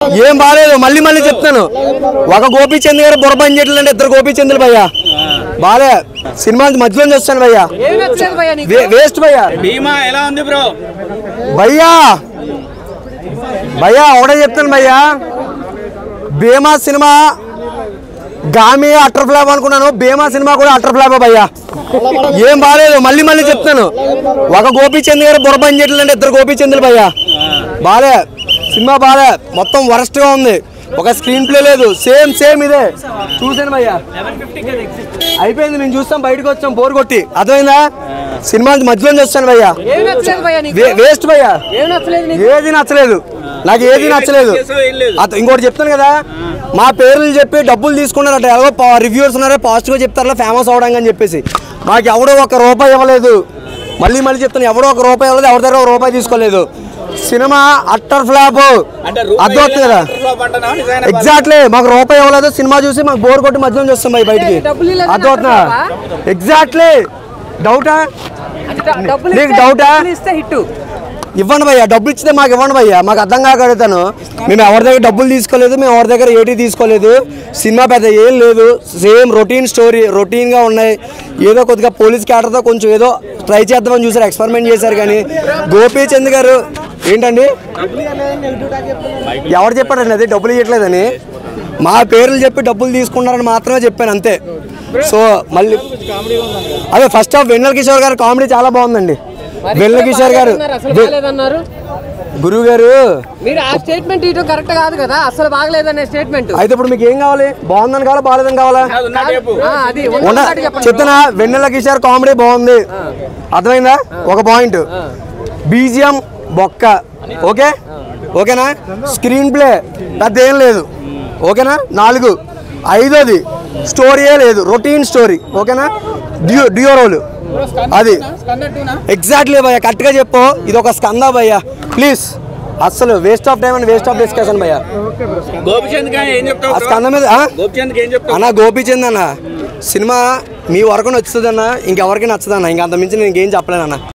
ఏం బాగాలేదు మళ్ళీ మళ్ళీ చెప్తాను ఒక గోపీచంద్ గారు బుర్ర పని చేయట్లేదు ఇద్దరు గోపీచంద్రులు భయ్యా బాలే సినిమా మధ్యలో చూస్తాను భయ్యా ఏం నచ్చలేదు భయ్యా నీకు వే- వేస్ట్ భయ్యా భీమా ఎలా ఉంది బ్రో భయ్యా భయ్యా ఒకటే చెప్తాను భయ్యా Bheema cinema Gaami utter flop అనుకున్నాను భీమా సినిమా కూడా అటర్ ఫ్లాప్ భయ్యా ఏం బాగాలేదు మళ్ళీ మళ్ళీ చెప్తాను ఒక గోపీచంద్ గారు బుర్ర పని చేయట్లేదు ఇద్దరు గోపీచంద్రులు భయ్యా బాలే సినిమా బాలే మొత్తం వరస్ట్ గా ఉంది ఒక స్క్రీన్ ప్లే లేదు సేమ్ సేమ్ ఇదే చూసాను భయ్యా అయిపోయింది మేము చూస్తాం బయటకు వచ్చాం బోర్ కొట్టి అర్థమైందా సినిమా మధ్యలో చూస్తాను భయ్యా ఏం నచ్చలేదు భయ్యా నీకు వే- వేస్ట్ భయ్యా ఏం నచ్చలేదు నీకు ఏది నచ్చలేదు నాకు ఏది నచ్చలేదు ఏం లేదు అత- ఇంకోటి చెప్తాను కదా మా పేర్లు చెప్పి డబ్బులు తీసుకున్నారట ఎలాగో రివ్యూవర్స్ ఉన్నారో పాజిటివ్గా చెప్తారా ఫేమస్ అవడానికి అని చెప్పేసి మాకు ఎవడో ఒక రూపాయి ఇవ్వలేదు మళ్ళీ మళ్ళీ చెప్తాను ఎవడో ఒక రూపాయి ఇవ్వలేదు ఎవరి దగ్గర ఒక రూపాయి తీసుకోలేదు సినిమా అట్టర్ ఫ్లాప్ అంటే అర్థమవుతుంది కదా ఎగ్జాక్ట్లీ మాకు రూపాయి ఇవ్వలేదు సినిమా చూసి మాకు బోర్ కొట్టి మధ్యలో చూస్తాం భయ్ బయటికి డబ్బులు ఇవ్వలేదు అర్థమవుతుందా అట్టర్ ఎగ్జాక్ట్లీ డౌటా అంటే డ- డబ్బులు నీకు ఇస్తే- డౌటా? డబ్బులు ఇస్తే హిట్ ఇవ్వండి భయ్యా డబ్బులు ఇచ్చితే మాకు ఇవ్వండి భయ్యా మాకు అర్థం కాక అడుగుతాను మేము ఎవరి దగ్గర డబ్బులు తీసుకోలేదు మేము ఎవరి దగ్గర ఏటీ తీసుకోలేదు సినిమా పెద్ద ఏం లేదు సేమ్ రొటీన్ స్టోరీ రొటీన్గా ఉన్నాయి ఏదో కొద్దిగా పోలీస్ క్యాటర్తో కొంచెం ఏదో ట్రై చేద్దామని చూసారు ఎక్స్పెరిమెంట్ చేశారు కానీ గోపీచంద్ గారు ఏంటండి ఎవరు చెప్పారండి అది డబ్బులు ఇవ్వట్లేదని మా పేర్లు చెప్పి డబ్బులు తీసుకున్నారని మాత్రమే చెప్పాను అంతే సో మళ్ళీ అదే ఫస్ట్ ఆఫ్ వెన్నెల కిషోర్ గారు కామెడీ చాలా బాగుందండి వెన్నెల కిషోర్ గారు అసలు బాగలేదన్నారు గురువు గారు మీరు ఆ స్టేట్మెంట్ ఇవ్వడం కరెక్ట్ కాదు కదా అసలు బాగలేదనే స్టేట్మెంట్ అయితే ఇప్పుడు మీకు ఏం కావాలి బాగుందని కావాలా బాగాలేదని కావాలా అది ఉండ ఉన్నమాట చెప్పండి చెప్తున్నా వెన్నెల కిషోర్ కామెడీ బాగుంది అర్థమైందా ఒక పాయింట్ బీజిఎం బొక్క ఓకే ఓకేనా స్క్రీన్ ప్లే పెద్ద ఏం లేదు ఓకేనా నాలుగు ఐదోది స్టోరీయే లేదు రొటీన్ స్టోరీ ఓకేనా డ్యూ డ్యూ రోల్ అది ఎగ్జాక్ట్లీ భయ్య కరెక్ట్గా చెప్పు ఇది ఒక స్కంద భయ్య ప్లీజ్ అస్సలు waste of time and waste of discussion భయ్య గోపిచంద్ గా ఏం చెప్తావు ఆ bro? స్కంద మీద ఆ? గోపిచంద్ ఏం చెప్తావు అన్న గోపీచంద్ అన్న సినిమా మీ వరకు నచ్చుతుంది అన్న ఇంకెవరికి నచ్చదన్న ఇంక అంత మించి నేను ఇంకేం చెప్పలేను అన్న